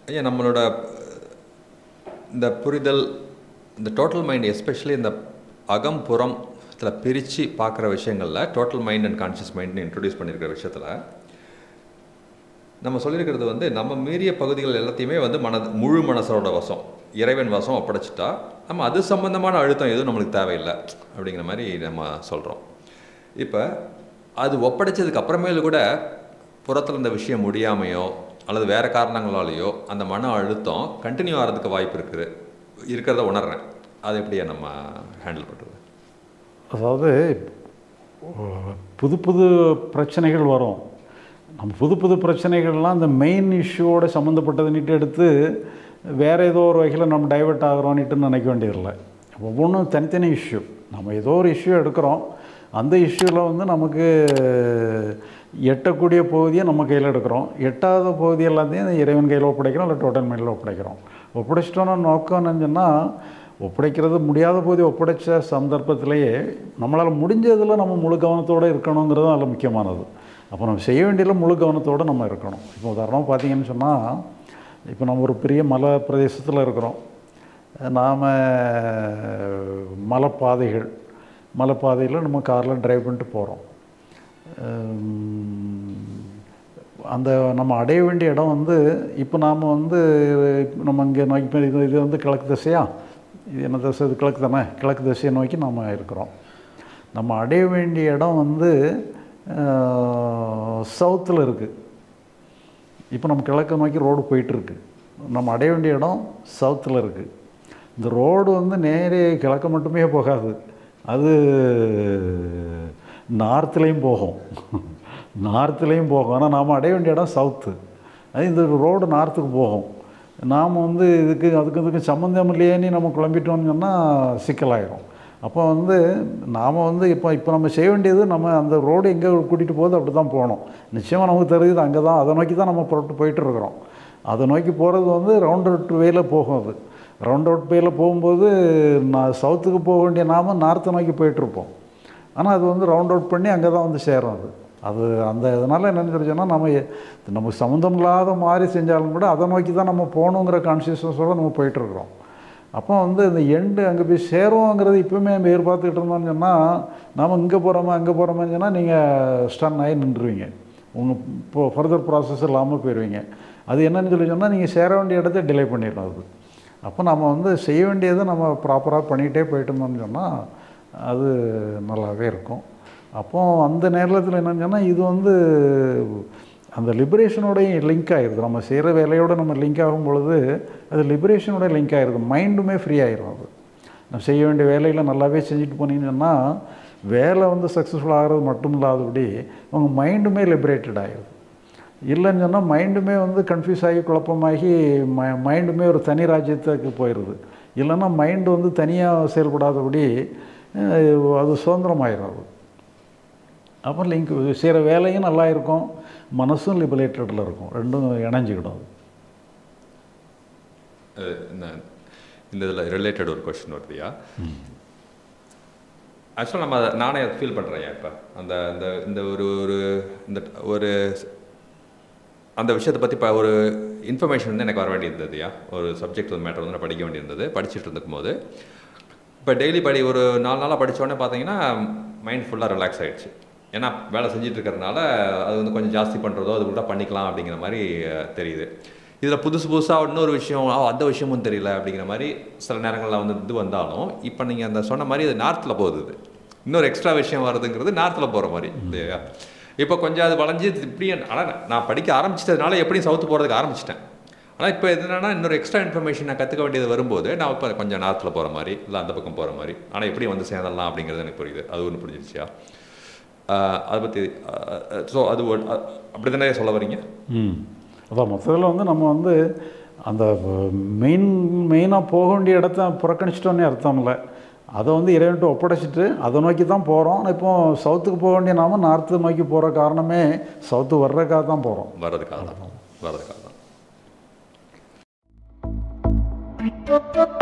ஐயா நம்மளோட இந்த புரிதல் இந்த டோட்டல் மைண்ட் எஸ்பெஷலி இந்த அகம் புறம் இதில் பிரித்து பார்க்குற விஷயங்களில் டோட்டல் மைண்ட் அண்ட் கான்ஷியஸ் மைண்ட்னு இன்ட்ரடியூஸ் பண்ணியிருக்கிற விஷயத்தில் நம்ம சொல்லியிருக்கிறது வந்து நம்ம மீறிய பகுதிகள் எல்லாத்தையுமே வந்து மன முழு மனசோட வசம் இறைவன் வசம் ஒப்படைச்சிட்டா நம்ம அது சம்பந்தமான அழுத்தம் எதுவும் நம்மளுக்கு தேவையில்லை அப்படிங்கிற மாதிரி நம்ம சொல்கிறோம் இப்போ அது ஒப்படைச்சதுக்கு அப்புறமேலு கூட புறத்தில் இந்த விஷயம் முடியாமையோ அல்லது வேறு காரணங்களாலேயோ அந்த மன அழுத்தம் கண்டினியூ ஆகிறதுக்கு வாய்ப்பு இருக்குது இருக்கிறத உணர்றேன் அது எப்படியா நம்ம ஹேண்டில் பண்ணுறது அதாவது புது புது பிரச்சனைகள் வரும் நம்ம புது புது பிரச்சனைகள்லாம் அந்த மெயின் இஷ்யூவோட சம்மந்தப்பட்டதுன்னுட்டு எடுத்து வேறு ஏதோ ஒரு வகையில் நம்ம டைவெர்ட் ஆகிறோன்னுட்டு நினைக்க வேண்டியதில்லை ஒவ்வொன்றும் தனித்தனி இஷ்யூ நம்ம ஏதோ ஒரு இஷ்யூ எடுக்கிறோம் அந்த இஷ்யூவில் வந்து நமக்கு எட்டக்கூடிய பகுதியை நம்ம கையில் எடுக்கிறோம் எட்டாத பகுதி எல்லாத்தையும் இந்த இறைவன் கையில் ஒப்படைக்கிறோம் இல்லை டோட்டல் மைண்டில் ஒப்படைக்கிறோம் ஒப்படைச்சிட்டோன்னா நோக்கம் என்னன்னு ஒப்படைக்கிறது முடியாத போது ஒப்படைச்ச சந்தர்ப்பத்திலேயே நம்மளால் முடிஞ்சதில் நம்ம முழு கவனத்தோடு இருக்கணுங்கிறது அதில் முக்கியமானது அப்போ நம்ம செய்ய வேண்டியதில் முழு கவனத்தோடு நம்ம இருக்கணும் இப்போ உதாரணமாக பார்த்தீங்கன்னு சொன்னால் இப்போ நம்ம ஒரு பெரிய மலை பிரதேசத்தில் இருக்கிறோம் நாம் மலைப்பாதைகள் மலைப்பாதையில் நம்ம காரில் டிரைவ் பண்ணிட்டு போகிறோம் அந்த நம்ம அடைய வேண்டிய இடம் வந்து இப்போ நாம் வந்து நம்ம இங்கே நோக்கி இது இது வந்து கிழக்கு திசையா இது என்ன திசை இது கிழக்கு தானே கிழக்கு திசையை நோக்கி நம்ம இருக்கிறோம் நம்ம அடைய வேண்டிய இடம் வந்து சவுத்தில் இருக்குது இப்போ நம்ம கிழக்கு நோக்கி ரோடு போயிட்டுருக்கு நம்ம அடைய வேண்டிய இடம் சவுத்தில் இருக்குது இந்த ரோடு வந்து நேரே கிழக்கு மட்டுமே போகாது அது நார்த்துலேயும் போகும் நார்த்துலேயும் போகும் ஆனால் நாம் அடைய வேண்டிய இடம் சவுத்து அது இந்த ரோடு நார்த்துக்கு போகும் நாம் வந்து இதுக்கு அதுக்கு இதுக்கு சம்மந்தம் இல்லையேன்னு நம்ம குழம்பிட்டோம்னு சொன்னால் சிக்கலாயிரும் அப்போ வந்து நாம் வந்து இப்போ இப்போ நம்ம செய்ய வேண்டியது நம்ம அந்த ரோடு எங்கே கூட்டிகிட்டு போகுது அப்படி தான் போகணும் நிச்சயமாக நமக்கு தெரியுது அங்கே தான் அதை நோக்கி தான் நம்ம புறப்பட்டு போயிட்டுருக்குறோம் அதை நோக்கி போகிறது வந்து ரவுண்ட் அவுட் வேல போகும் அது ரவுண்ட் அவுட் வேல போகும்போது நான் சவுத்துக்கு போக வேண்டிய நாம நார்த்தை நோக்கி போயிட்டுருப்போம் ஆனால் அது வந்து ரவுண்ட் அவுட் பண்ணி அங்கே தான் வந்து சேரும் அது அது அந்த இதனால் என்னென்னு சொல்லி சொன்னால் நம்ம நமக்கு சம்மந்தம் இல்லாத மாதிரி செஞ்சாலும் கூட அதை நோக்கி தான் நம்ம போகணுங்கிற கான்சியஸ்னஸோடு நம்ம போயிட்டுருக்குறோம் அப்போ வந்து இந்த எண்டு அங்கே போய் சேருவோங்கிறது இப்போவுமே நம்ம எதிர்பார்த்துக்கிட்டு இருந்தோம்னு சொன்னால் நாம் இங்கே போகிறோமா அங்கே போகிறோமான்னு சொன்னால் நீங்கள் ஸ்டன் ஆகி நின்றுவீங்க உங்கள் இப்போ ஃபர்தர் ப்ராசஸ் இல்லாமல் போயிடுவீங்க அது என்னன்னு சொல்லி சொன்னால் நீங்கள் சேர வேண்டிய இடத்த டிலே பண்ணிடணும் அது அப்போ நம்ம வந்து செய்ய வேண்டியதை நம்ம ப்ராப்பராக பண்ணிகிட்டே போயிட்டு இருந்தோம்னு சொன்னால் அது நல்லாவே இருக்கும் அப்போ அந்த நேரத்தில் என்னன்னு சொன்னால் இது வந்து அந்த லிபரேஷனோடையும் லிங்க் ஆகிடுது நம்ம செய்கிற வேலையோடு நம்ம லிங்க் ஆகும் பொழுது அது லிபரேஷனோட லிங்க் ஆகிடுது மைண்டுமே ஃப்ரீ ஆகிடும் அது நம்ம செய்ய வேண்டிய வேலையில் நல்லாவே செஞ்சுட்டு போனீங்கன்னு சொன்னால் வேலை வந்து சக்ஸஸ்ஃபுல் ஆகிறது மட்டும் இல்லாதபடி உங்கள் மைண்டுமே லிபரேட்டட் ஆகிடுது இல்லைன்னு சொன்னால் மைண்டுமே வந்து கன்ஃபியூஸ் ஆகி குழப்பமாகி ம மைண்டுமே ஒரு தனி ராஜ்யத்துக்கு போயிடுது இல்லைன்னா மைண்டு வந்து தனியாக செயல்படாதபடி அது சுதந்திரமாயிடும் அது அப்போ லிங்க் செய்கிற வேலையும் நல்லா இருக்கும் மனசும் லிபரேட்டடில் இருக்கும் ரெண்டும் இணைஞ்சிக்கிடும் அது இந்த இதில் ரிலேட்டட் ஒரு கொஷின் வருதுயா ஆக்சுவலாக நம்ம அதை நானே ஃபீல் பண்ணுறேன் இப்போ அந்த இந்த இந்த ஒரு ஒரு இந்த ஒரு அந்த விஷயத்தை பற்றி இப்போ ஒரு இன்ஃபர்மேஷன் வந்து எனக்கு வர வேண்டியிருந்ததுயா ஒரு சப்ஜெக்ட் ஒரு மேட்டர் வந்து நான் படிக்க வேண்டியிருந்தது படிச்சுட்டு இருந்துக்கும் போது இப்போ டெய்லி படி ஒரு நாலு நாளாக படித்தோடனே பார்த்தீங்கன்னா மைண்ட் ஃபுல்லாக ரிலாக்ஸ் ஆகிடுச்சு ஏன்னா வேலை செஞ்சுட்டு இருக்கிறதுனால அது வந்து கொஞ்சம் ஜாஸ்தி பண்ணுறதோ அது கூட பண்ணிக்கலாம் அப்படிங்கிற மாதிரி தெரியுது இதில் புதுசு புதுசாக இன்னொரு விஷயம் அந்த விஷயமும் தெரியல அப்படிங்கிற மாதிரி சில நேரங்களில் வந்து இது வந்தாலும் இப்போ நீங்கள் அந்த சொன்ன மாதிரி அது நார்த்தில் போகுது இது இன்னொரு எக்ஸ்ட்ரா விஷயம் வருதுங்கிறது நார்த்தில் போகிற மாதிரி இல்லையா இப்போ கொஞ்சம் அது வளைஞ்சு இப்படி ஆனால் நான் படிக்க ஆரம்பிச்சிட்டதுனால எப்படியும் சவுத்து போகிறதுக்கு ஆரம்பிச்சிட்டேன் ஆனால் இப்போ என்னென்னா இன்னொரு எக்ஸ்ட்ரா இன்ஃபர்மேஷன் நான் கற்றுக்க வேண்டியது வரும்போது நான் இப்போ கொஞ்சம் நார்த்தில் போகிற மாதிரி இல்லை அந்த பக்கம் போகிற மாதிரி ஆனால் எப்படி வந்து சேர்ந்துடலாம் அப்படிங்கிறது எனக்கு புரியுது அது ஒன்று புரிஞ்சிருச்சியா அதை பற்றி ஸோ அது அப்படி தானே சொல்ல வரீங்க ம் அதான் மொத்தத்தில் வந்து நம்ம வந்து அந்த மெயின் மெயினாக போக வேண்டிய இடத்த புறக்கணிச்சிட்டோன்னே அர்த்தம் இல்லை அதை வந்து இறைவன்ட்டு ஒப்படைச்சிட்டு அதை நோக்கி தான் போகிறோம் இப்போ சவுத்துக்கு போக வேண்டிய நாம நார்த்து நோக்கி போகிற காரணமே சவுத்து வர்றதுக்காக தான் போகிறோம் வர்றதுக்காக தான் வர்றதுக்காக தான்